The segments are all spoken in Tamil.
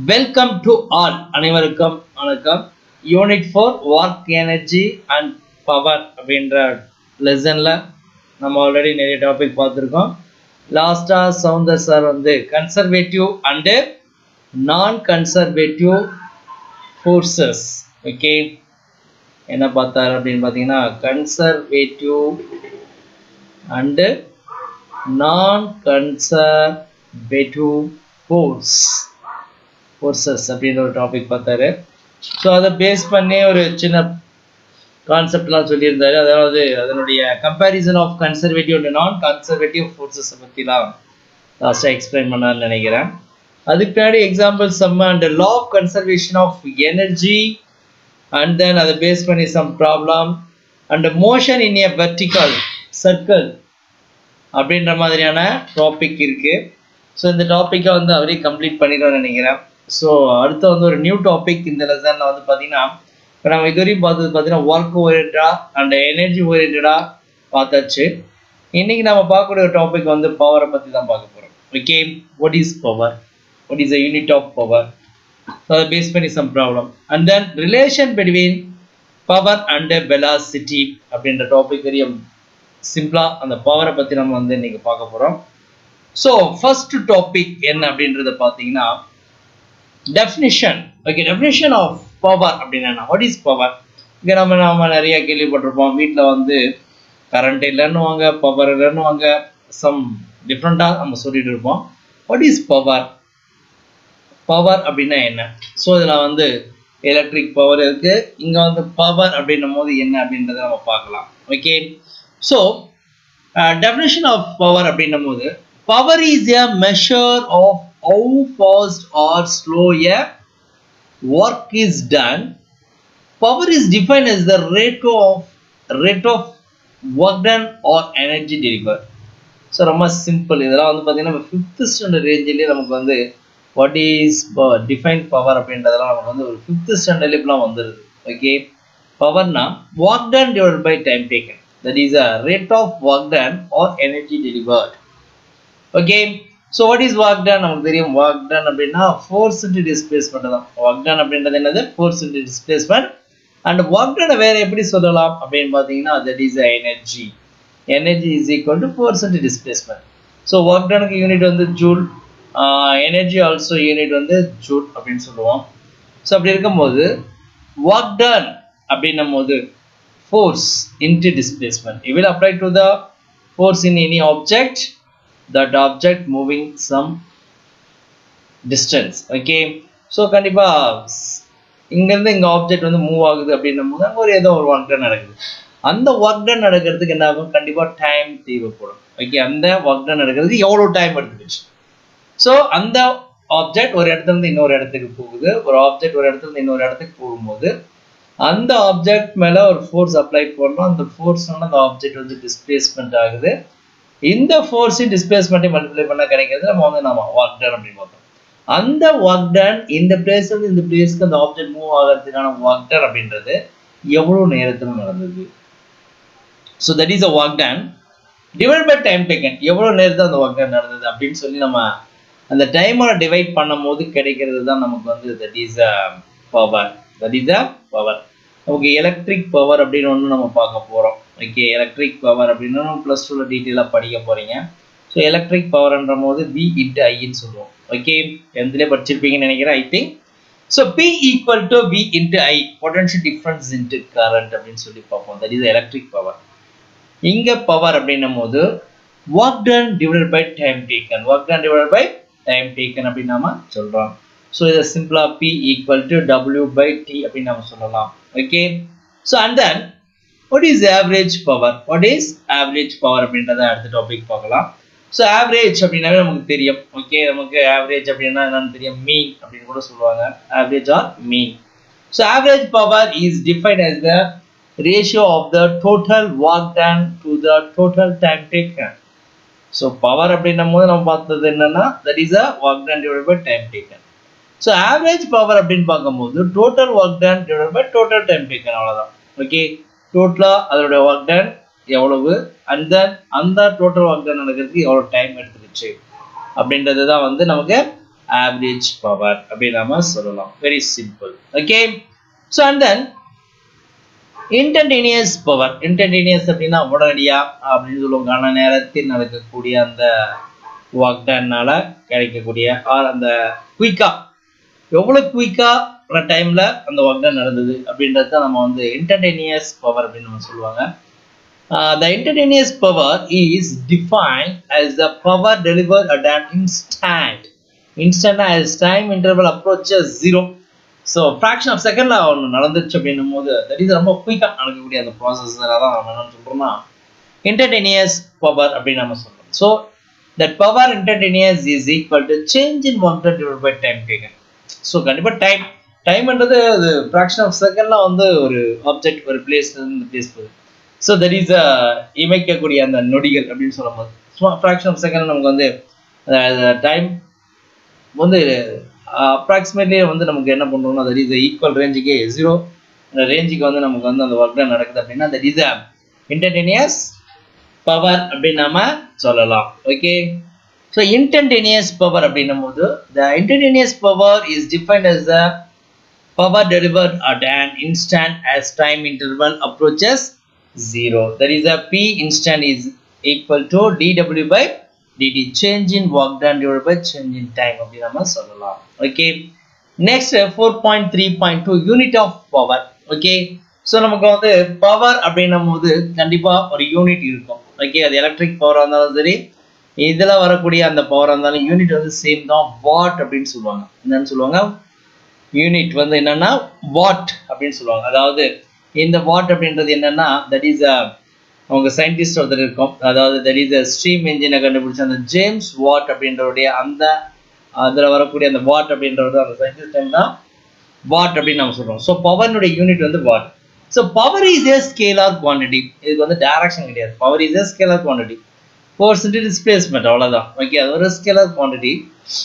வெல்கம் டு ஆல் அனைவருக்கும் வணக்கம் unit four work energy and power அப்படின்ற லெசனில் நம்ம ஆல்ரெடி நிறைய டாபிக் பார்த்துருக்கோம் லாஸ்ட்டாக சவுந்தர் சார் வந்து conservative and non conservative forces okay என்ன பார்த்தார் அப்படின்னு பார்த்தீங்கன்னா conservative and non conservative force forces அப்படின்ற ஒரு டாபிக் பார்த்தாரு ஸோ அதை பேஸ் பண்ணி ஒரு சின்ன கான்செப்ட்லாம் சொல்லியிருந்தாரு அதாவது அதனுடைய comparison of conservative and non conservative ஃபோர்ஸஸை பற்றிலாம் லாஸ்ட்டாக எக்ஸ்பிளைன் பண்ணார்னு நினைக்கிறேன் அதுக்கு பின்னாடி example some and law of conservation of energy and then அதை பேஸ் பண்ணி some problem and motion in a vertical circle அப்படின்ற மாதிரியான டாபிக் இருக்குது ஸோ இந்த டாப்பிக்கை வந்து அவரே கம்ப்ளீட் பண்ணிடுவோம்னு நினைக்கிறேன் ஸோ அடுத்து வந்து ஒரு நியூ டாபிக் இந்த லெசனில் வந்து பார்த்தீங்கன்னா இப்போ நம்ம இதுவரையும் பார்த்தது பார்த்தீங்கன்னா ஒர்க் ஓரியன்டா அண்ட் எனர்ஜி ஓரியன்டாக பார்த்தாச்சு இன்னைக்கு நம்ம பார்க்கக்கூடிய ஒரு டாபிக் வந்து பவரை பற்றி தான் பார்க்க போகிறோம் okay what is power what is a unit of power so அதை பேஸ் பண்ணி some problem and then relation between power and velocity அப்படின்ற டாபிக் வரையும் சிம்பிளாக அந்த பவரை பற்றி நம்ம வந்து இன்னைக்கு பார்க்க போகிறோம் ஸோ ஃபர்ஸ்ட் டாபிக் என்ன அப்படின்றத பார்த்தீங்கன்னா definition okay definition of power அப்படின்னா வாட் இஸ் பவர் இங்கே நம்ம நம்ம நிறைய கேள்விப்பட்டிருப்போம் வீட்டில் வந்து கரண்ட் இல்லைன்னுவாங்க பவர் இல்லைன்னுவாங்க சம் டிஃப்ரெண்ட்டாக நம்ம சொல்லிட்டு இருப்போம் வாட் இஸ் பவர் பவர் அப்படின்னா என்ன ஸோ இதில் வந்து எலக்ட்ரிக் பவர் இருக்குது இங்கே வந்து பவர் அப்படின்னும் போது என்ன அப்படின்றத நம்ம பார்க்கலாம் okay so definition of power அப்படின்னும் போது power is a measure of how fast or slow a work is done. Power is defined as the rate of rate of work done or energy delivered. So ரொம்ப சிம்பிள் இதெல்லாம் வந்து பார்த்தீங்கன்னா ஃபிஃப்த் ஸ்டாண்டர்ட் ரேஞ்சிலே நமக்கு வந்து வாட் இஸ் டிஃபைன் பவர் அப்படின்றதெல்லாம் நமக்கு வந்து ஒரு ஃபிஃப்த் ஸ்டாண்டர்ட்ல இப்பெல்லாம் வந்துடுது ஓகே பவர்னா work done divide by time taken that is a rate of work done or energy delivered okay so what is work done நமக்கு தெரியும் ஒர்க் டன் அப்படின்னா ஃபோர்ஸ் இன்ட்டு டிஸ்பிளேஸ்மெண்ட் தான் ஒர்க் டன் அப்படின்றது என்னது force into displacement and work டனை வேற எப்படி சொல்லலாம் அப்படின்னு பார்த்தீங்கன்னா that is energy energy is equal to force into displacement so work டனுக்கு யூனிட் வந்து ஜூல் எனர்ஜி ஆல்சோ யூனிட் வந்து ஜூல் அப்படின்னு சொல்லுவோம் ஸோ அப்படி இருக்கும்போது ஒர்க் டன் அப்படின்னும் போது force into displacement it will apply to the force in any object that object moving some distance okay so கண்டிப்பாக இங்கேருந்து இங்கே ஆப்ஜெக்ட் வந்து மூவ் ஆகுது அப்படின்னும் போது அங்கே ஒரு ஏதோ ஒரு ஒர்க் டன் நடக்குது அந்த ஒர்க் டன் நடக்கிறதுக்கு என்ன ஆகும் கண்டிப்பாக டைம் தேவைப்படும் ஓகே அந்த ஒர்க் டன் நடக்கிறதுக்கு எவ்வளோ டைம் எடுத்துக்கிச்சு ஸோ அந்த ஆப்ஜெக்ட் ஒரு இடத்துல இருந்து இன்னொரு இடத்துக்கு போகுது ஒரு ஆப்ஜெக்ட் ஒரு இடத்துல இருந்து இன்னொரு இடத்துக்கு போகும்போது அந்த ஆப்ஜெக்ட் மேலே ஒரு ஃபோர்ஸ் அப்ளை பண்ணோம் அந்த ஃபோர்ஸ்னால அந்த ஆப்ஜெக்ட் வந்து டிஸ்பிளேஸ்மெண்ட் ஆகுது இந்த ஃபோர்ஸையும் டிஸ்பிளேஸ்மெண்ட்டையும் மல்டிப்ளை பண்ணால் கிடைக்கிறது நம்ம வந்து நம்ம ஒர்க் டன் அப்படின்னு பார்த்தோம் அந்த ஒர்க் டன் இந்த பிளேஸ்ல இருந்து இந்த பிளேஸ்க்கு அந்த ஆப்ஜெக்ட் மூவ் ஆகிறதுக்கான ஒர்க் டன் அப்படின்றது எவ்வளோ நேரத்தில் நடந்தது so that is a work done divide by time taken எவ்வளோ நேரத்தில் அந்த ஒர்க் டன் நடந்தது அப்படின்னு சொல்லி நம்ம அந்த டைமோட டிவைட் பண்ணும் போது கிடைக்கிறது தான் நமக்கு வந்து that is a power that is a power நமக்கு எலக்ட்ரிக் பவர் அப்படின்னு ஒன்று நம்ம பார்க்க போகிறோம் ஓகே எலக்ட்ரிக் பவர் அப்படின்னா ப்ளஸ் டூவில் டீட்டெயிலாக படிக்க போகிறீங்க ஸோ எலக்ட்ரிக் பவர்ன்ற போது வி இன்ட்டு ஐன்னு சொல்லுவோம் ஓகே எந்தலே படிச்சிருப்பீங்கன்னு நினைக்கிறேன் I think so P equal to V into I potential difference into current அப்படின்னு சொல்லி பார்ப்போம் தட் இஸ் எலக்ட்ரிக் பவர் இங்கே பவர் அப்படின்னும் போது work done divide by time taken work done divide by time taken அப்படின்னு நாம சொல்கிறோம் ஸோ இதை சிம்பிளாக P equal to W by T அப்படின்னு நம்ம சொல்லலாம் okay so and then what is average power what is average power அப்படின்றத அடுத்த டாபிக் பார்க்கலாம் ஸோ ஆவரேஜ் அப்படின்னாவே நமக்கு தெரியும் ஓகே நமக்கு ஆவரேஜ் அப்படின்னா என்னன்னு தெரியும் மீன் அப்படின்னு கூட சொல்லுவாங்க average or mean so average power is define as the ratio of the total work done to the total time taken so power அப்படின்னும் போது நம்ம பார்த்தது என்னன்னா that is a work done divide by time taken so average power அப்படின்னு பார்க்கும்போது total work done divide by total time taken அவ்வளோதான் ஓகே டோட்டலாக அதோட ஒர்க் டன் எவ்வளவு அண்ட் தென் அந்த டோட்டல் ஒர்க் டன் நடக்கிறதுக்கு எவ்வளோ டைம் எடுத்துக்கிச்சு அப்படின்றது தான் வந்து நமக்கு ஆவரேஜ் பவர் அப்படின்னு நாம சொல்லலாம் very simple okay so and then instantaneous power instantaneous அப்படின்னா உடனடியா அப்படின்னு சொல்லுவாங்க நேரத்தில் நடக்கக்கூடிய அந்த ஒர்க் டன்னால கிடைக்கக்கூடிய ஆர் அந்த குயிக்கா எவ்வளவு குயிக்கா டைம்ல அந்த ஒர்க் டன் நடந்தது அப்படின்றது தான் நம்ம வந்து இன்டர்டேனியஸ் பவர் அப்படின்னு நம்ம சொல்லுவாங்க Uh, the instantaneous power is defined as the power delivered at an instant. Instant as time interval approaches zero. So fraction of செகண்டில் ஒன்று நடந்துச்சு அப்படின்னும் போது தட் இஸ் ரொம்ப குயிக்காக நடக்கக்கூடிய அந்த ப்ராசஸ் தான் நம்ம என்ன சொல்கிறோம்னா இன்டர்டேனியஸ் பவர் அப்படின்னு நம்ம சொல்கிறோம் so that power instantaneous is equal to change in one divide by time taken so கண்டிப்பாக டைம் டைம்ன்றது அது ஃப்ராக்ஷன் ஆஃப் செகண்டில் வந்து ஒரு ஆப்ஜெக்ட் ஒரு பிளேஸ்லேருந்து பிளேஸ் போகுது ஸோ தட் இஸ் இமைக்கக்கூடிய அந்த நொடிகள் அப்படின்னு சொல்லும் போது சும்மா ஃப்ராக்ஷன் ஆஃப் செகண்ட் நமக்கு வந்து டைம் வந்து அப்ராக்சிமேட்லி வந்து நமக்கு என்ன பண்ணுறோம்னா தட் இஸ் ஈக்குவல் ரேஞ்சுக்கு ஜீரோ அந்த ரேஞ்சுக்கு வந்து நமக்கு வந்து அந்த ஒர்க் டன் நடக்குது அப்படின்னா தட் இஸ் இன்டர்டேனியஸ் பவர் அப்படின்னு நாம சொல்லலாம் ஓகே ஸோ இன்டர்டேனியஸ் பவர் அப்படின்னும் போது the instantaneous power is defined as the power delivered at an instant as time interval approaches zero. That is a P instant is equal to dw by dt change in work done divided by change in time அப்படி நம்ம சொல்லலாம் okay next four point three point two unit of power okay so நமக்கு வந்து பவர் அப்படின்னும் போது கண்டிப்பாக ஒரு யூனிட் இருக்கும் ஓகே அது எலக்ட்ரிக் பவராக இருந்தாலும் சரி இதில் வரக்கூடிய அந்த பவராக இருந்தாலும் யூனிட் வந்து சேம் தான் வாட் அப்படின்னு சொல்லுவாங்க என்னன்னு சொல்லுவாங்க யூனிட் வந்து என்னன்னா வாட் அப்படின்னு சொல்லுவாங்க அதாவது இந்த வாட் அப்படின்றது என்னன்னா தட் இஸ் அ அவங்க சயின்டிஸ்ட் ஒருத்தர் இருக்கும் அதாவது தட் இஸ் அ ஸ்ட்ரீம் இன்ஜினை கண்டுபிடிச்ச அந்த ஜேம்ஸ் வாட் அப்படின்றவருடைய அந்த அதில் வரக்கூடிய அந்த வாட் அப்படின்றது அந்த சயின்டிஸ்ட் டைம் தான் வாட் அப்படின்னு நம்ம சொல்றோம் ஸோ பவர்னுடைய யூனிட் வந்து watt so power is a scalar quantity இதுக்கு வந்து டைரக்ஷன் கிடையாது power is a scalar quantity force into displacement அவ்வளோதான் ஓகே அது ஒரு scalar quantity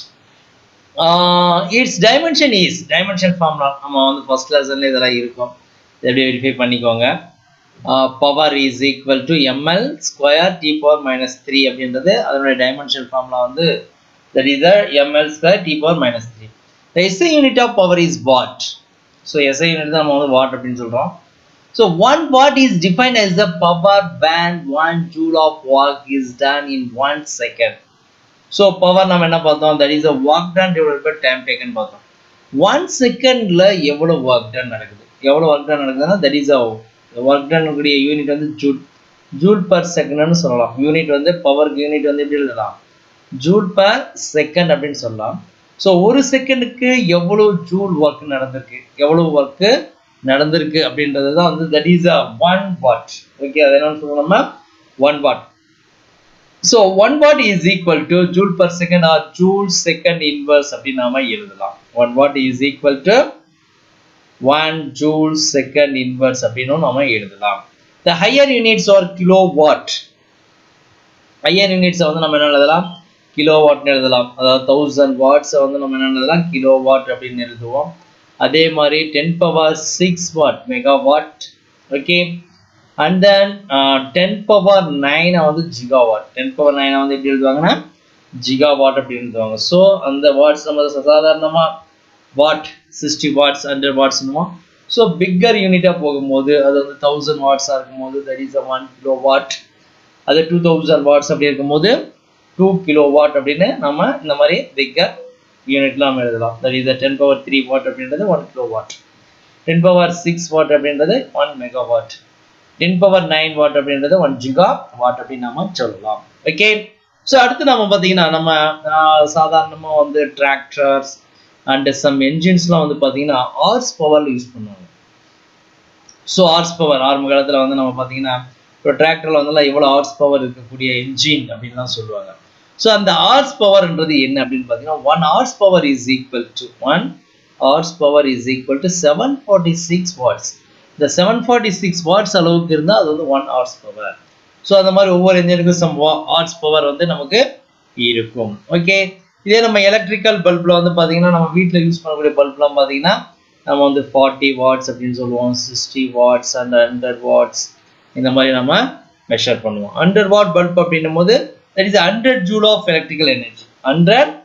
its dimension is dimension ஃபார்ம்லாம் நம்ம வந்து ஃபர்ஸ்ட் லெசன்ல இதெல்லாம் இருக்கும் எப்படி வெரிஃபை பண்ணிக்கோங்க power is equal to ML square T power minus three அப்படின்றது அதனுடைய டைமென்ஷன் ஃபார்ம்ல வந்து that is ML square T power minus three the SI unit of power is watt so SI unit தான் நம்ம வந்து வாட் அப்படின்னு சொல்கிறோம் so one watt is define as the power when one joule of work is done in one second so power நம்ம என்ன பார்த்தோம் that is a work done divide by time taken பார்த்தோம் ஒன் செகண்ட்ல எவ்வளோ ஒர்க் டன் நடக்குது எவ்வளோ ஒர்க் டன் நடக்குதுன்னா that is a work done கூடிய யூனிட் வந்து ஜூல் ஜூல் பர் செகண்ட்னு சொல்லலாம் யூனிட் வந்து பவருக்கு யூனிட் வந்து எப்படி எழுதலாம் ஜூல் பர் செகண்ட் அப்படின்னு சொல்லலாம் ஸோ ஒரு செகண்டுக்கு எவ்வளோ ஜூல் ஒர்க் நடந்திருக்கு எவ்வளோ ஒர்க்கு நடந்திருக்கு அப்படின்றது தான் வந்து that is a one watt okay அது என்னன்னு சொல்லணும்னா one watt so one watt is equal to joule per second or joule second inverse அப்படின்னு நாம எழுதலாம் one watt is equal to one joule second inverse அப்படின்னு நாம எழுதலாம் the higher units are kilo watt higher யூனிட்ஸை வந்து நம்ம என்ன எழுதலாம் கிலோ வாட்னு எழுதலாம் அதாவது தௌசண்ட் வாட்ஸை வந்து நம்ம என்ன எழுதலாம் கிலோ வாட் அப்படின்னு எழுதுவோம் அதே மாதிரி ten power six watt mega watt okay and then ten power நைனை வந்து ஜிகா வாட் டென் பவர் நைனை வந்து எப்படி எழுதுவாங்கன்னா ஜிகா வாட் அப்படி எழுதுவாங்க ஸோ அந்த வாட்ஸ் நம்ம சாதாரணமாக வாட் சிக்ஸ்டி வாட்ஸ் ஹண்ட்ரட் வாட்ஸ்னுமோ ஸோ பிக்கர் யூனிட்டாக போகும்போது அது வந்து தௌசண்ட் வாட்ஸாக இருக்கும்போது that is a one kilo watt அது டூ தௌசண்ட் வாட்ஸ் அப்படி இருக்கும்போது டூ கிலோ வாட் அப்படின்னு நம்ம இந்த மாதிரி பிக்கர் யூனிட்லாம் நம்ம எழுதலாம் that is ten power three watt அப்படின்றது one kilo watt ten power six watt அப்படின்றது one mega watt ten power nine watt அப்படின்றது ஒன் ஜிகா வாட் அப்படின்னு நம்ம சொல்லலாம் ஓகே ஸோ அடுத்து நம்ம பார்த்தீங்கன்னா நம்ம சாதாரணமாக வந்து டிராக்டர்ஸ் அண்ட் சம் என்ஜின்ஸ்லாம் வந்து பார்த்தீங்கன்னா ஆர்ஸ் பவரில் யூஸ் பண்ணுவாங்க ஸோ ஆர்ஸ் பவர் ஆரம்ப காலத்தில் வந்து நம்ம பார்த்தீங்கன்னா இப்போ டிராக்டரில் வந்து எவ்வளோ ஹார்ஸ் பவர் இருக்கக்கூடிய என்ஜின் அப்படின்லாம் சொல்லுவாங்க ஸோ அந்த ஹார்ஸ் பவர்ன்றது என்ன அப்படின்னு பார்த்தீங்கன்னா one horse power is equal to one horse power is equal to seven forty six watts இந்த செவன் ஃபார்ட்டி சிக்ஸ் வாட்ஸ் அளவுக்கு இருந்தால் அது வந்து ஒன் ஹார்ஸ் பவர் ஸோ அந்த மாதிரி ஒவ்வொரு இன்ஜினுக்கும் சம் ஹார்ஸ் பவர் வந்து நமக்கு இருக்கும் ஓகே இதே நம்ம எலக்ட்ரிக்கல் பல்பில் வந்து பார்த்தீங்கன்னா நம்ம வீட்டில் யூஸ் பண்ணக்கூடிய பல்ப்லாம் பார்த்தீங்கன்னா நம்ம வந்து ஃபார்ட்டி வாட்ஸ் அப்படின்னு சொல்லுவோம் sixty watts and hundred watts இந்த மாதிரி நம்ம மெஷர் பண்ணுவோம் ஹண்ட்ரட் வாட் பல்ப் அப்படின்னும் போது that is hundred joule of electrical energy hundred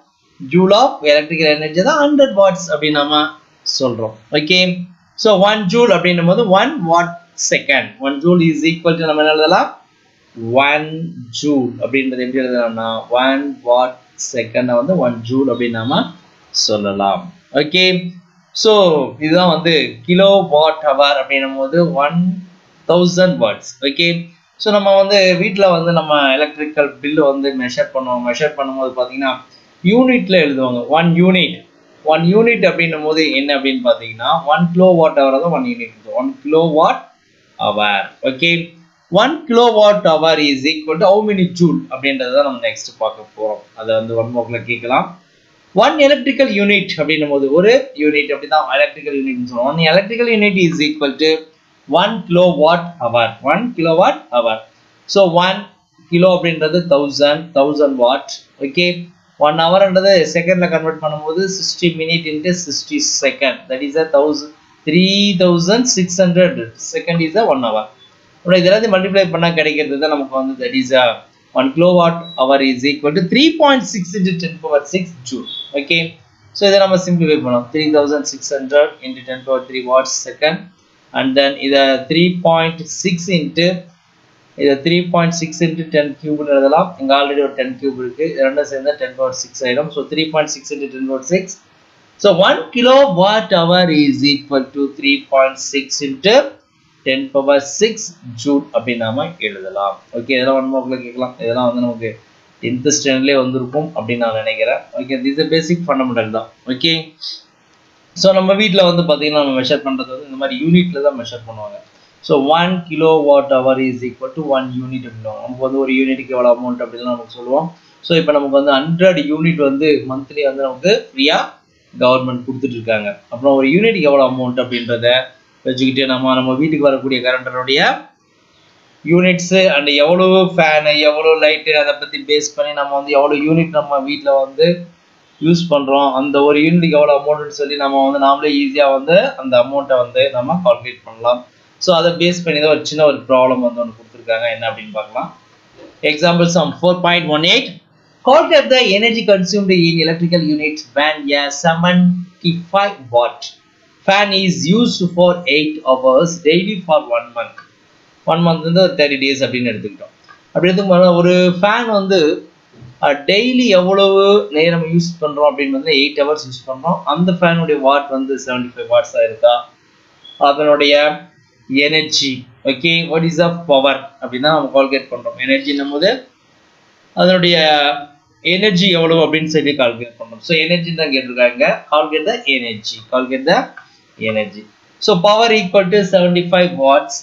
joule of electrical energy தான் ஹண்ட்ரட் வாட்ஸ் அப்படின்னு நம்ம சொல்றோம் ஓகே ஸோ ஒன் ஜூல் அப்படின்னும் போது one watt second one joule is equal to நம்ம என்ன எழுதலாம் ஒன் ஜூல் அப்படின்றது எப்படி எழுதலாம்னா ஒன் வாட் செகண்டை வந்து ஒன் ஜூல் அப்படின்னு நாம சொல்லலாம் ஓகே ஸோ இதுதான் வந்து கிலோ வாட் ஹவர் அப்படின்னும் போது one thousand watts okay so நம்ம வந்து வீட்டில் வந்து நம்ம எலக்ட்ரிக்கல் பில்லு வந்து மெஷர் பண்ணுவோம் மெஷர் பண்ணும்போது பார்த்தீங்கன்னா யூனிட்ல எழுதுவாங்க ஒன் யூனிட் ஒன் யூனிட் அப்படின்னும் போது என்ன அப்படின்னு பார்த்தீங்கன்னா ஒன் கிலோ வாட் ஹவர் தான் one unit one kilo watt hour okay one kilo watt hour is equal to how many joule அப்படின்றத தான் நம்ம நெக்ஸ்ட் பார்க்க போகிறோம் அதை வந்து ஒன் மோக்கில் கேட்கலாம் ஒன் எலக்ட்ரிக்கல் யூனிட் அப்படின்னும் போது ஒரு யூனிட் அப்படி தான் எலக்ட்ரிக்கல் யூனிட் சொல்லுவோம் one electrical unit is equal to one kilo watt hour one kilo watt hour so one kilo அப்படின்றது thousand thousand watt okay one ஹவர்ன்றது செகண்ட்ல கன்வெர்ட் பண்ணும்போது sixty minute into sixty second that is a thousand three thousand six hundred second is a one hour அப்புறம் இதெல்லாம் மல்டிப்ளை பண்ணால் கிடைக்கிறது தான் நமக்கு வந்து that is a one kilo watt hour is equal to three point six into ten power six joule okay so இதை நம்ம சிம்பிளிஃபை பண்ணோம் three thousand six hundred into ten power three watts second and then இதை த்ரீ பாயிண்ட் சிக்ஸ் இன்ட்டு இதை three point six into ten கியூப்னு எழுதலாம் இங்கே ஆல்ரெடி ஒரு டென் கியூப் இருக்கு இது ரெண்டும் சேர்ந்தா டென் பவர் சிக்ஸ் ஆயிடும் so three point six into ten power six so one kilo watt hour is equal to three point six into ten power six joule அப்படின்னு நாம எழுதலாம் ஓகே இதெல்லாம் ஒன் மார்க்ல கேட்கலாம் இதெல்லாம் வந்து நமக்கு டென்த் ஸ்டாண்டர்ட்லேயே வந்திருக்கும் அப்படின்னு நான் நினைக்கிறேன் ஓகே இது பேசிக் ஃபண்டமெண்டல் தான் ஓகே ஸோ நம்ம வீட்டில் வந்து பார்த்தீங்கன்னா நம்ம மெஷர் பண்ணுறது வந்து இந்த மாதிரி யூனிட்ல தான் மெஷர் பண்ணுவாங்க so one kilo watt hour is equal to one unit அப்படின்வாங்க நமக்கு வந்து ஒரு யூனிட்டுக்கு எவ்வளோ அமௌண்ட் அப்படின்னு நமக்கு சொல்லுவோம் ஸோ இப்போ நமக்கு வந்து ஹண்ட்ரட் யூனிட் வந்து மந்த்லி வந்து நமக்கு ஃப்ரீயாக கவர்மெண்ட் கொடுத்துட்டு இருக்காங்க அப்புறம் ஒரு யூனிட்டுக்கு எவ்வளோ அமௌண்ட் அப்படின்றத வச்சுக்கிட்டு நம்ம நம்ம வீட்டுக்கு வரக்கூடிய கரண்டனுடைய யூனிட்ஸு அண்ட் எவ்வளோ ஃபேனு எவ்வளோ லைட்டு அதை பற்றி பேஸ் பண்ணி நம்ம வந்து எவ்வளோ யூனிட் நம்ம வீட்டில் வந்து யூஸ் பண்ணுறோம் அந்த ஒரு யூனிட்டுக்கு எவ்வளோ அமௌண்ட்னு சொல்லி நம்ம வந்து நாமளே ஈஸியாக வந்து அந்த அமௌண்ட்டை வந்து நம்ம கால்குலேட் பண்ணலாம் ஸோ அதை பேஸ் பண்ணி தான் ஒரு சின்ன ஒரு ப்ராப்ளம் வந்து ஒன்று கொடுத்துருக்காங்க என்ன அப்படின்னு பார்க்கலாம் example sum four point one eight calculate the energy consumed in electrical units when a 75 watt fan is used for 8 hours daily for one month one month வந்து தேர்ட்டி டேஸ் அப்படின்னு எடுத்துக்கிட்டோம் அப்படி எடுத்துக்கும் ஒரு ஃபேன் வந்து டெய்லி எவ்வளவு நேரம் யூஸ் பண்ணுறோம் அப்படின்னு வந்து எயிட் ஹவர்ஸ் யூஸ் பண்ணுறோம் அந்த ஃபேனுடைய வாட் வந்து செவன்டி ஃபைவ் வாட்ஸாக இருக்கா அதனுடைய energy okay what is of power அப்படின்னு தான் நம்ம கால்குலேட் பண்ணுறோம் எனர்ஜின்னும் போது அதனுடைய எனர்ஜி எவ்வளவு அப்படின்னு சொல்லி கால்குலேட் பண்ணணும் ஸோ எனர்ஜி தான் கேட்டிருக்காங்க calculate the energy calculate the energy so power equal to seventy five watts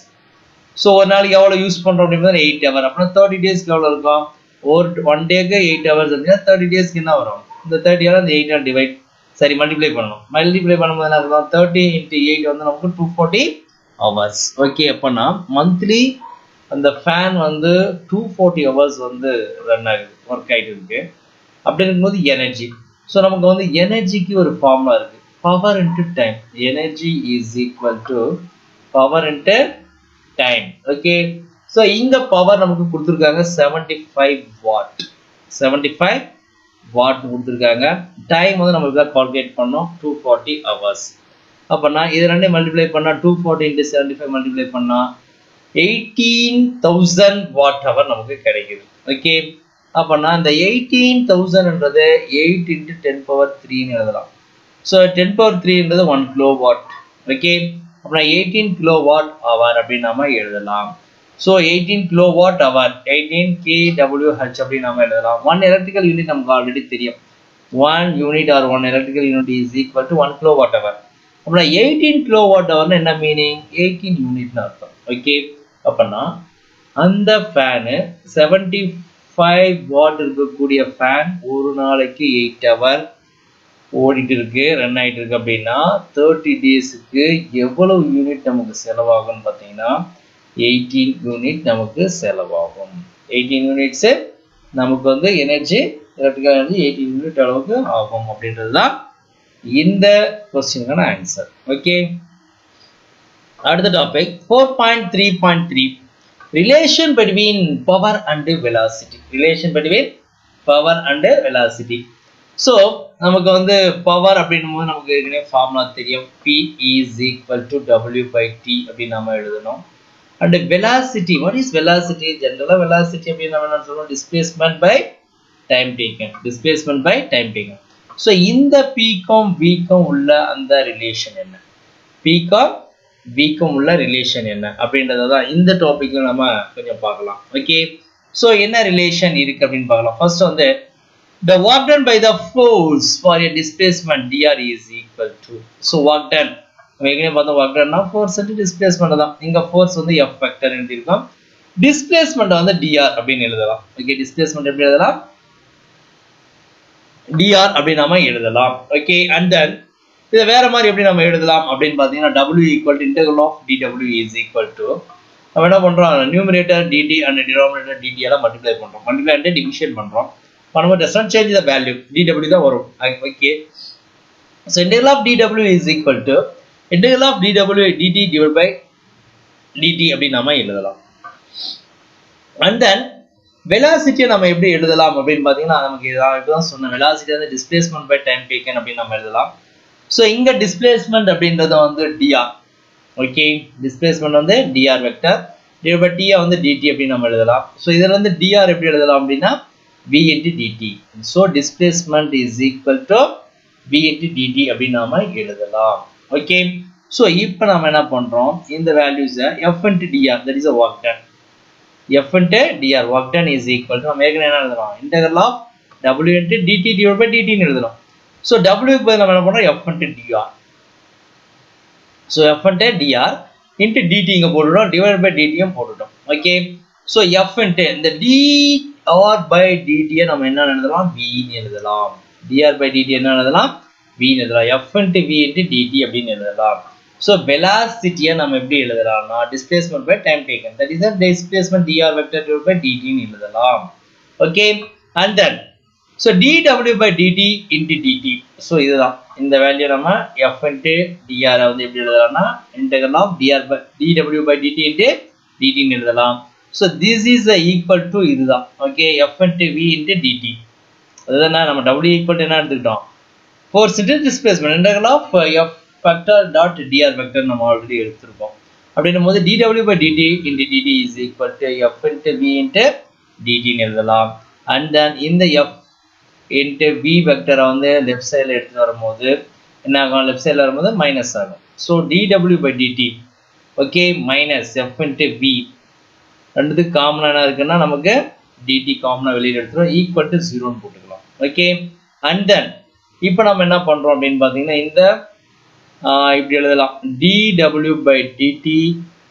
so ஒரு நாளைக்கு எவ்வளோ யூஸ் பண்ணுறோம் அப்படின்னா எயிட் ஹவர் அப்படின்னா தேர்ட்டி டேஸ்க்கு எவ்வளோ இருக்கும் ஒரு ஒன் டேக்கு எயிட் ஹவர்ஸ் அப்படின்னா தேர்ட்டி டேஸ்க்கு என்ன வரும் இந்த தேர்ட்டி ஹவர் அந்த எயிட் டிவைட் சரி மல்டிப்ளை பண்ணணும் மல்டிப்ளை பண்ணும்போது என்ன இருக்கும் தேர்ட்டி இன்ட்டு எயிட் வந்து நமக்கு டூ ஃபார்ட்டி ஹவர்ஸ் ஓகே அப்போனா மந்த்லி அந்த ஃபேன் வந்து டூ ஃபார்ட்டி ஹவர்ஸ் வந்து ரன் ஆகுது ஒர்க் ஆகிட்டு இருக்கு அப்படி இருக்கும்போது எனர்ஜி ஸோ நமக்கு வந்து எனர்ஜிக்கு ஒரு ஃபார்முலா இருக்கு power into time energy is equal to power into time okay so இந்த பவர் நமக்கு கொடுத்துருக்காங்க seventy five watt seventy five watt கொடுத்துருக்காங்க டைம் வந்து நம்ம இதான் கால்குலேட் பண்ணோம் டூ ஃபார்ட்டி ஹவர்ஸ் அப்போனா இது ரெண்டையும் மல்டிப்ளை பண்ணால் two forty into seventy five multiply பண்ணால் எயிட்டீன் தௌசண்ட் வாட் ஹவர் நமக்கு கிடைக்குது ஓகே அப்போனா இந்த எயிட்டீன் தௌசண்ட்ன்றது எயிட் இன்ட்டு டென் பவர் த்ரீன்னு எழுதலாம் ஸோ டென் பவர் த்ரீன்றது ஒன் கிலோ வாட் ஓகே அப்புறம் எயிட்டீன் கிலோ வாட் ஹவர் அப்படின்னு நம்ம எழுதலாம் so eighteen kilo watt hour eighteen K W H அப்படின்னு நம்ம எழுதலாம் ஒன் எலக்ட்ரிக்கல் யூனிட் நமக்கு ஆல்ரெடி தெரியும் one unit or one electrical unit is equal to one kilo watt hour அப்புறம் எயிட்டீன் கிலோ வாட் ஹவர்னு என்ன மீனிங் எயிட்டீன் யூனிட்னு அர்த்தம் ஓகே அப்போனா அந்த ஃபேனு செவன்டி ஃபைவ் வாட் இருக்கக்கூடிய ஃபேன் ஒரு நாளைக்கு எயிட் ஹவர் ஓடிட்டு இருக்கு ரன் ஆகிட்டு இருக்கு அப்படின்னா தேர்ட்டி டேஸுக்கு எவ்வளவு யூனிட் நமக்கு செலவாகும்னு பார்த்தீங்கன்னா எயிட்டீன் யூனிட் நமக்கு செலவாகும் எயிட்டீன் யூனிட்ஸு நமக்கு வந்து energy electrical energy eighteen unit அளவுக்கு ஆகும் அப்படின்றது தான் இந்த கொஸ்டினுக்கான ஆன்சர் ஓகே அடுத்த topic four point three point three relation between power and velocity relation between power and velocity so நமக்கு வந்து பவர் அப்படின்னும் போது நமக்கு ஏற்கனவே ஃபார்முலா தெரியும் P is equal to W by T அப்படின்னு நம்ம எழுதணும் and velocity what is velocity ஜென்ரலாக வெலாசிட்டி அப்படின்னு நம்ம என்ன சொல்றோம் displacement by time taken displacement by time taken so இந்த பீக்கும் வீக்கும் உள்ள அந்த ரிலேஷன் என்ன பீக்கும் வீக்கும் உள்ள ரிலேஷன் என்ன அப்படின்றத தான் இந்த டாபிக்கும் நம்ம கொஞ்சம் பார்க்கலாம் ஓகே ஸோ என்ன ரிலேஷன் இருக்கு அப்படின்னு பார்க்கலாம் ஃபர்ஸ்ட் வந்து the work done by the force for a displacement dr is equal to so work done ஏற்கனவே பார்த்தோம் ஒர்க் டன்னா ஃபோர்ஸ் டிஸ்பிளேஸ்மெண்ட் தான் இங்க ஃபோர்ஸ் வந்து எஃப் வெக்டர் எழுதியிருக்கோம் டிஸ்பிளேஸ்மெண்ட் வந்து டிஆர் அப்படின்னு எழுதலாம் ஓகே டிஸ்பிளேஸ்மெண்ட் எப்படி எழுதலாம் டிஆர் அப்படின்னு நாம எழுதலாம் ஓகே அண்ட் தென் இதை வேற மாதிரி எப்படி நம்ம எழுதலாம் அப்படின்னு பார்த்தீங்கன்னா W equal to integral of D W is equal to நம்ம என்ன பண்றோம் numerator D T and denominator D T எல்லாம் மல்டிப்ளை பண்றோம் மல்டிப்ளை அண்ட் டிவிஷன் பண்றோம் பண்ணும்போது does not change the value dw தான் வரும் okay so integral of dw is equal to integral of dw dt divided by dt அப்படி நாம எழுதலாம் and then velocity நம்ம எப்படி எழுதலாம் அப்படின்னு பார்த்தீங்கன்னா நமக்கு இதான் இப்பதான் சொன்ன velocity வந்து displacement by time taken அப்படின்னு நம்ம எழுதலாம் ஸோ இங்க displacement அப்படின்றது வந்து dr ஓகே displacement வந்து dr vector divided by t வந்து dt அப்படின்னு நம்ம எழுதலாம் ஸோ இதுல வந்து dr எப்படி எழுதலாம் அப்படின்னா v into dt so displacement is equal to v into dt அப்படின்னு நாம எழுதலாம் ஓகே so இப்போ நாம என்ன பண்றோம் இந்த values f into dr that is a work done f into dr work done is equal to நம்ம ஏற்கனவே என்ன எழுதலாம் integral of w into dt divided by dt ன்னு எழுதலாம் so w க்கு பதிலா நம்ம என்ன பண்றோம் f into dr so f into dr into dt இங்க போட்டுட்டோம் divided by dt யும் போட்டுட்டோம் ஓகே so f into இந்த d r by dt யை நம்ம என்ன எழுதலாம் v ன்னு எழுதலாம் dr by dt என்ன எழுதலாம் v ன்னு எழுதலாம் f into v into dt அப்படின்னு எழுதலாம் so velocity யை நம்ம எப்படி எழுதலாம்னா displacement by time taken that is the displacement dr vector divided by dt ன்னு எழுதலாம் okay and then so dw by dt into dt so இதுதான் இந்த வேல்யூ நம்ம f into dr வந்து எப்படி எழுதலாம்னா integral of dr by dw by dt into dt ன்னு எழுதலாம் so this is equal to இதுதான் okay F into V into D T அதுதான் நம்ம டபிள்யூ ஈக்குவல் என்ன எடுத்துக்கிட்டோம் force into displacement integral of F vector dot D R vector நம்ம ஆல்ரெடி எடுத்திருக்கோம் அப்படின்னும் போது D W by D T into D T is equal to F into V into டிடின்னு எழுதலாம் அண்ட் தென் இந்த எஃப் இன்ட்டு வி வெக்டரை வந்து லெஃப்ட் சைடில் எடுத்துகிட்டு வரும்போது என்ன ஆகும் லெஃப்ட் சைடில் வரும்போது மைனஸ் ஆகும் so D W by D T okay minus F into V ரெண்டுத்துக்கு காமனாக என்ன இருக்குன்னா நமக்கு டிடி காமனாக வெளியில் எடுத்துரும் ஈக்குவல் டு ஜீரோன்னு போட்டுக்கலாம் ஓகே அண்ட் தென் இப்போ நம்ம என்ன பண்ணுறோம் அப்படின்னு பார்த்தீங்கன்னா இந்த இப்படி எழுதலாம் D W by D T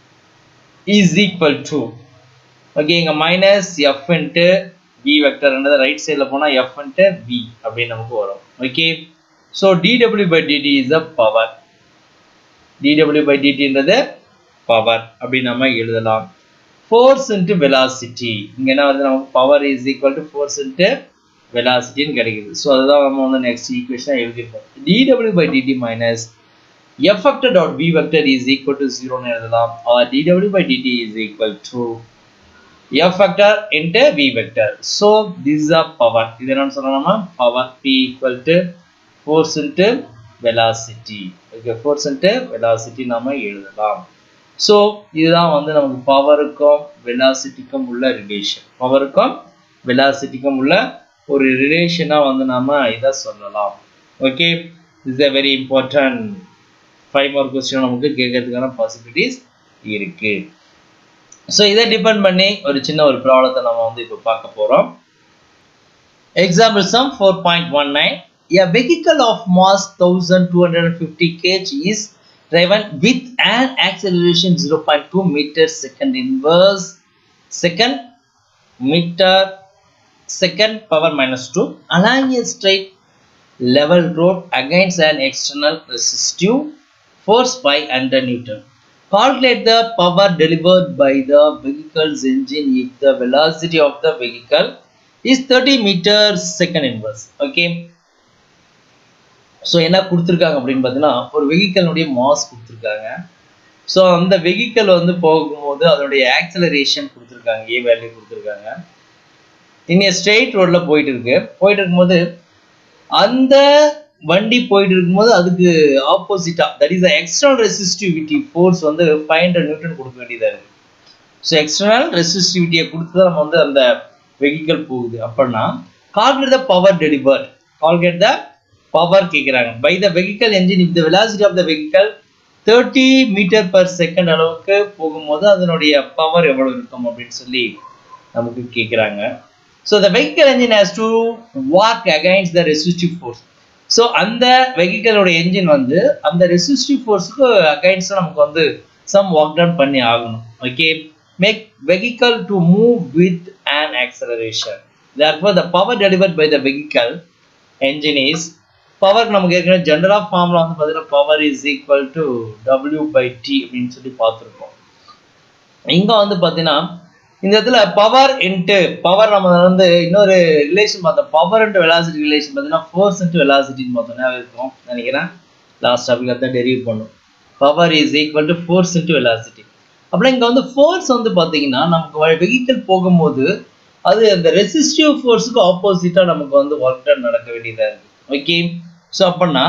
is equal to okay இங்கே மைனஸ் எஃப் இன்ட்டு வி வெக்டர்ன்றது ரைட் சைடில் போனால் எஃப் இன்ட்டு வி அப்படின்னு நமக்கு வரும் okay so D W by D T is a power D W by டிடின்றது பவர் அப்படின்னு நம்ம எழுதலாம் ஃபோர்ஸ் இன்ட்டு வெலாசிட்டி இங்கே என்ன வருது நமக்கு power is equal to force into வெலாசிட்டின்னு கிடைக்குது ஸோ அதுதான் நம்ம வந்து நெக்ஸ்ட் ஈக்குவேஷனாக எழுதியிருக்கோம் D W by D T minus F vector dot V vector is equal to ஜீரோன்னு எழுதலாம் or D W by D T is equal to F vector into V vector so this or power இது என்னன்னு சொல்லலாமா power P equal to force into velocity okay force into velocity நாம எழுதலாம் ஸோ இதுதான் வந்து நமக்கு பவருக்கும் வெலாசிட்டிக்கும் உள்ள ரிலேஷன் பவருக்கும் வெலாசிட்டிக்கும் உள்ள ஒரு ரிலேஷனாக வந்து நாம இதை சொல்லலாம் okay is a very important five mark question நமக்கு கேட்கறதுக்கான பாசிபிலிட்டிஸ் இருக்கு ஸோ இதை டிபெண்ட் பண்ணி ஒரு சின்ன ஒரு ப்ராப்ளத்தை நம்ம வந்து இப்போ பார்க்க போகிறோம் example sum four point one nine A vehicle of mass 1250 kg is driven with an acceleration 0.2 meter second inverse second meter second power minus 2 along a straight level road against an external resistive force by 100 newton. Calculate the power delivered by the vehicle's engine if the velocity of the vehicle is 30 meters second inverse. Okay. So என்ன கொடுத்துருக்காங்க அப்படின்னு பார்த்தீங்கன்னா ஒரு வெஹிக்கலுடைய மாஸ் கொடுத்துருக்காங்க ஸோ அந்த வெஹிக்கல் வந்து போகும்போது அதனுடைய ஆக்சலரேஷன் கொடுத்துருக்காங்க ஏ வேல்யூ கொடுத்துருக்காங்க இங்கே ஸ்ட்ரெயிட் ரோடில் போயிட்டு இருக்கு போயிட்டு இருக்கும்போது அந்த வண்டி போயிட்டு இருக்கும்போது அதுக்கு ஆப்போசிட்டா that is external resistivity force வந்து ஃபைவ் ஹண்ட்ரட் நியூட்டன் கொடுக்க வேண்டியதா இருக்கு ஸோ எக்ஸ்டர்னல் ரெசிஸ்டிவிட்டியை கொடுத்து தான் நம்ம வந்து அந்த வெஹிக்கல் போகுது அப்படின்னா calculate the power deliver calculate the power கேட்குறாங்க by the vehicle engine if the velocity of the vehicle thirty meter per second அளவுக்கு போகும்போது அதனுடைய பவர் எவ்வளவு இருக்கும் அப்படின்னு சொல்லி நமக்கு கேட்குறாங்க so the vehicle engine has to work against the resistive force so அந்த வெஹிக்கலோட என்ஜின் வந்து அந்த ரெசிஸ்டிவ் ஃபோர்ஸுக்கு அகைன்ஸ்டாக நமக்கு வந்து சம் ஒர்க் டவுன் பண்ணி ஆகணும் okay make vehicle to move with an acceleration therefore the power delivered by the vehicle engine is power நமக்கு ஏற்கனவே ஜென்ரல் ஃபார்ம்ல வந்து பார்த்தீங்கன்னா power is equal to W by T அப்படின்னு சொல்லி பார்த்துருக்கோம் இங்க வந்து பார்த்தீங்கன்னா இந்த இடத்துல பவர் இன்ட்டு பவர் நம்ம வந்து இன்னொரு ரிலேஷன் பார்த்தோம் பவர் இன்ட்டு வெலாசிட்டி ரிலேஷன் பார்த்தீங்கன்னா ஃபோர்ஸ் இன்ட்டு வெலாசிட்டின்னு பார்த்தோம்னா இருக்கும் நினைக்கிறேன் லாஸ்ட் டாபிக் தான் டெரிவ் பண்ணும் power is equal to force into velocity அப்புறம் இங்கே வந்து ஃபோர்ஸ் வந்து பார்த்தீங்கன்னா நமக்கு வெஹிக்கிள் போகும்போது அது அந்த ரெசிஸ்டிவ் ஃபோர்ஸுக்கு ஆப்போசிட்டாக நமக்கு வந்து ஒர்க் டன் நடக்க வேண்டியதாக இருக்கு ஓகே ஸோ அப்படின்னா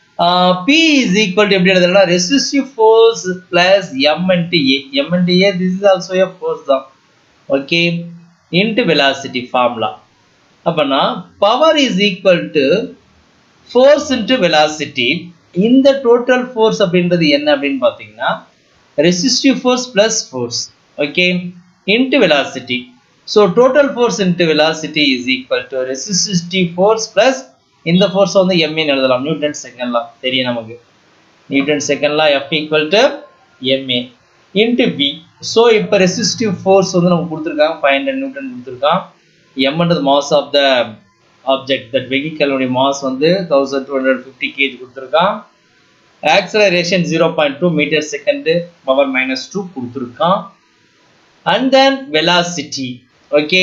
பி இஸ் ஈக்குவல் டு எப்படி எழுதலாம் resistive force plus M into A M into A this is also a force தான் ஓகே இன்ட்டு வெலாசிட்டி ஃபார்முலா அப்போனா power is equal to force into velocity இந்த டோட்டல் ஃபோர்ஸ் அப்படின்றது என்ன அப்படின்னு பார்த்தீங்கன்னா resistive force plus force okay into velocity so total force into velocity is equal to resistive force plus இந்த ஃபோர்ஸ் வந்து எம்ஏன்னு எழுதலாம் நியூட்டன் செகண்ட்லாம் தெரியும் நமக்கு நியூட்டன் செகண்ட்லாம் F equal to M A into P so இப்போ ரெசிஸ்டிவ் ஃபோர்ஸ் வந்து நமக்கு கொடுத்துருக்காங்க ஃபைவ் ஹண்ட்ரட் நியூட்டன் கொடுத்துருக்கான் எம்ன்றது mass of the object that வெஹிக்கலுடைய மாஸ் வந்து thousand two hundred fifty K G கொடுத்துருக்கான் acceleration zero point two meter second power minus two கொடுத்துருக்கான் and then velocity okay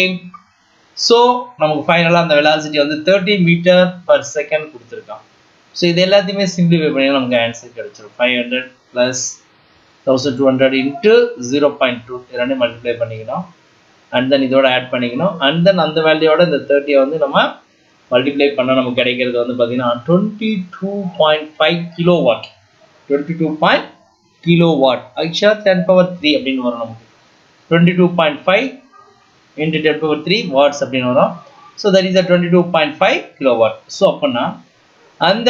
so நமக்கு ஃபைனலாக அந்த வெலாசிட்டி வந்து தேர்ட்டி மீட்டர் பர் செகண்ட் கொடுத்துருக்கான் ஸோ இது எல்லாத்தையுமே சிம்பிளிஃபை பண்ணி நமக்கு ஆன்சர் கிடைச்சிடும் five hundred plus thousand two hundred into zero point two ரெண்டு மல்டிப்ளை பண்ணிக்கணும் அண்ட் தென் இதோட ஆட் பண்ணிக்கணும் அண்ட் தென் அந்த வேல்யூவோட இந்த தேர்ட்டியை வந்து நம்ம மல்டிப்ளை பண்ணால் நமக்கு கிடைக்கிறது வந்து பார்த்தீங்கன்னா twenty two point five kilo watt twenty two point kilo watt ஆக்சுவலாக டென் பவர் த்ரீ அப்படின்னு வரும் நமக்கு twenty two point five into ten power three watts அப்படின்னு வரும் so that is a twenty two point five kilo watt so அப்படின்னா அந்த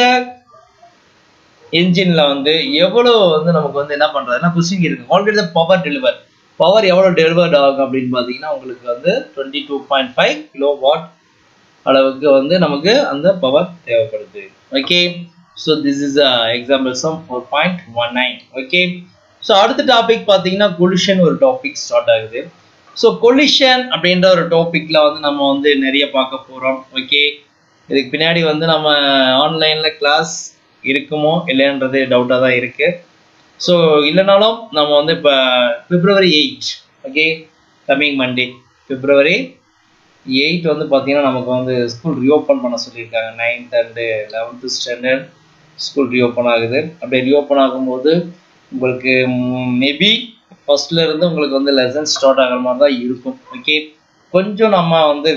என்ஜினில் வந்து எவ்வளோ வந்து நமக்கு வந்து என்ன பண்ணுறதுன்னா கொஸ்டின் இருக்கு ஆல்ரெடி பவர் டெலிவர் பவர் எவ்வளோ டெலிவர்ட் ஆகும் அப்படின்னு பார்த்தீங்கன்னா உங்களுக்கு வந்து twenty two point five kilo watt அளவுக்கு வந்து நமக்கு அந்த பவர் தேவைப்படுது okay so this is example sum four point one nine okay so அடுத்த டாபிக் பார்த்தீங்கன்னா கொலிஷன் ஒரு டாபிக் ஸ்டார்ட் ஆகுது ஸோ கொலிஷன் அப்படின்ற ஒரு டாப்பிக்கில் வந்து நம்ம வந்து நிறைய பார்க்க போகிறோம் ஓகே இதுக்கு பின்னாடி வந்து நம்ம ஆன்லைனில் கிளாஸ் இருக்குமோ இல்லைன்றது டவுட்டாக தான் இருக்குது ஸோ இல்லைனாலும் நம்ம வந்து இப்போ பிப்ரவரி எயிட் ஓகே கம்மிங் மண்டே பிப்ரவரி எயிட் வந்து பார்த்தீங்கன்னா நமக்கு வந்து ஸ்கூல் ரீஓப்பன் பண்ண சொல்லியிருக்காங்க ninth and eleventh standard school reopen ஆகுது அப்படி ரீஓப்பன் ஆகும்போது உங்களுக்கு மேபி ஃபர்ஸ்ட்ல இருந்து உங்களுக்கு வந்து லெசன் ஸ்டார்ட் ஆகிற மாதிரி தான் இருக்கும் ஓகே கொஞ்சம் நம்ம வந்து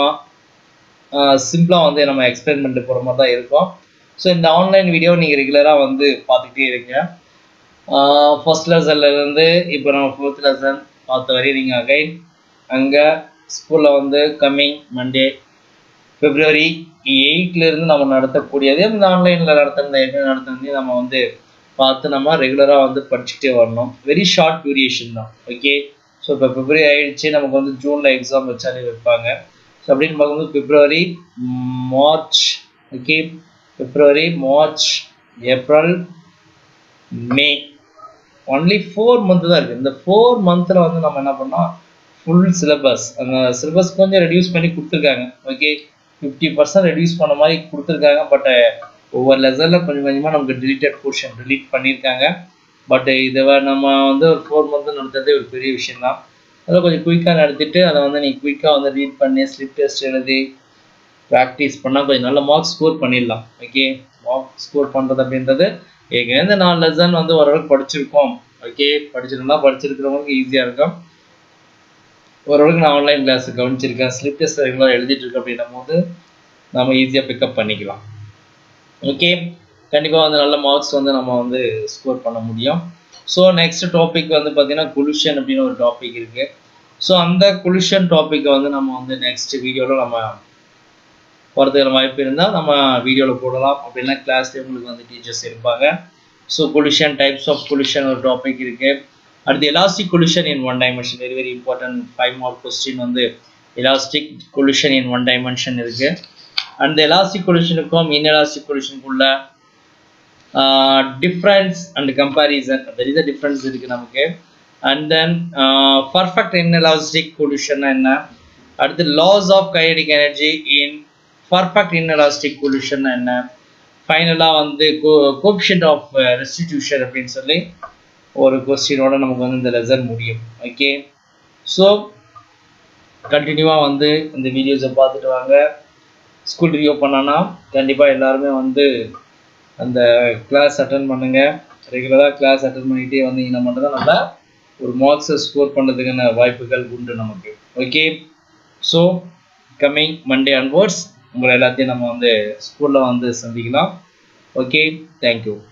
வேகமாக சிம்பிளாக வந்து நம்ம எக்ஸ்பிளைன் பண்ணிட்டு போகிற மாதிரி தான் இருக்கும் ஸோ இந்த ஆன்லைன் வீடியோ நீங்கள் ரெகுலராக வந்து பார்த்துக்கிட்டே இருங்க ஃபர்ஸ்ட் லெசன்லேருந்து இப்போ நம்ம ஃபோர்த் லெசன் பார்த்த வரையும் நீங்கள் அகைன் அங்கே ஸ்கூலில் வந்து கம்மிங் மண்டே பிப்ரவரி எயிட்லேருந்து நம்ம நடத்தக்கூடியதே இந்த ஆன்லைனில் நடத்துனது என்ன நடத்துனது நம்ம வந்து பார்த்து நம்ம ரெகுலராக வந்து படிச்சுக்கிட்டே வரணும் வெரி ஷார்ட் டியூரேஷன் தான் ஓகே ஸோ இப்போ பிப்ரவரி ஆயிடுச்சு நமக்கு வந்து ஜூனில் எக்ஸாம் வச்சாலே வைப்பாங்க ஸோ அப்படின்னு பார்க்கும்போது February March okay February March April May only four month தான் இருக்குது இந்த ஃபோர் மந்தில் வந்து நம்ம என்ன பண்ணோம் ஃபுல் சிலபஸ் அந்த சிலபஸ் கொஞ்சம் ரெடியூஸ் பண்ணி கொடுத்துருக்காங்க ஓகே ஃபிஃப்டி பர்சன்ட் ரெடியூஸ் பண்ண மாதிரி கொடுத்துருக்காங்க பட் ஒவ்வொரு லெசனில் கொஞ்சம் கொஞ்சமாக நமக்கு டிலீட்டட் போர்ஷன் டிலீட் பண்ணியிருக்காங்க பட் இதை நம்ம வந்து ஒரு ஃபோர் மந்த் நடத்துறதே ஒரு பெரிய விஷயம் தான் அதில் கொஞ்சம் குயிக்காக நடத்திட்டு அதை வந்து நீங்கள் குயிக்காக வந்து ரீட் பண்ணி ஸ்லிப் டெஸ்ட் எழுதி ப்ராக்டிஸ் பண்ணால் கொஞ்சம் நல்ல மார்க்ஸ் ஸ்கோர் பண்ணிடலாம் ஓகே மார்க் ஸ்கோர் பண்ணுறது அப்படின்றது ஏற்கனவே இந்த நாலு லெசன் வந்து ஓரளவுக்கு படிச்சிருக்கோம் ஓகே படிச்சிருந்தா படிச்சிருக்கிறவங்களுக்கு ஈஸியாக இருக்கும் ஓரளவுக்கு நான் ஆன்லைன் கிளாஸ் கவனிச்சிருக்கேன் ஸ்லிப் டெஸ்ட் ரெகுலராக எழுதிட்டு இருக்கேன் அப்படின்னும் போது நம்ம ஈஸியாக பிக்கப் பண்ணிக்கலாம் ஓகே கண்டிப்பாக வந்து நல்ல மார்க்ஸ் வந்து நம்ம வந்து ஸ்கோர் பண்ண முடியும் ஸோ நெக்ஸ்ட் டாபிக் வந்து பார்த்தீங்கன்னா குலுஷன் அப்படின்னு ஒரு டாபிக் இருக்குது ஸோ அந்த குலுஷன் டாப்பிக்கை வந்து நம்ம வந்து நெக்ஸ்ட் வீடியோவில் நம்ம போகிறதுக்கு வாய்ப்பு இருந்தால் நம்ம வீடியோவில் போடலாம் அப்படின்னா கிளாஸ்லேயே உங்களுக்கு வந்து டீச்சர்ஸ் இருப்பாங்க so collision types of collision ஒரு டாபிக் இருக்குது அடுத்து elastic collision in one dimension very very important five mark question வந்து elastic collision in one dimension இருக்குது அந்த எலாஸ்டிக் பொல்யூஷனுக்கும் இன்எலாஸ்டிக் பொல்யூஷனுக்குள்ள difference and comparison there is a difference இருக்குது நமக்கு and then perfect inelastic collision என்ன அடுத்து loss of kinetic energy in perfect inelastic collision என்ன ஃபைனலாக வந்து கோப்ஷன் ஆஃப் ரெஸ்டிடியூஷன் அப்படின்னு சொல்லி ஒரு கொஸ்டினோட நமக்கு வந்து இந்த லெசன் முடியும் ஓகே ஸோ கண்டினியூவாக வந்து இந்த வீடியோஸை பார்த்துட்டு வாங்க ஸ்கூல் ரீஓப்பன் ஆனால் கண்டிப்பாக எல்லாருமே வந்து அந்த கிளாஸ் அட்டன் பண்ணுங்கள் ரெகுலராக கிளாஸ் அட்டன் பண்ணிகிட்டே வந்தீங்கன்னா மட்டும்தான் நல்லா ஒரு மார்க்ஸை ஸ்கோர் பண்ணுறதுக்கான வாய்ப்புகள் உண்டு நமக்கு okay so coming Monday onwards உங்களை எல்லாத்தையும் நம்ம வந்து ஸ்கூலில் வந்து சந்திக்கலாம் ஓகே தேங்க்யூ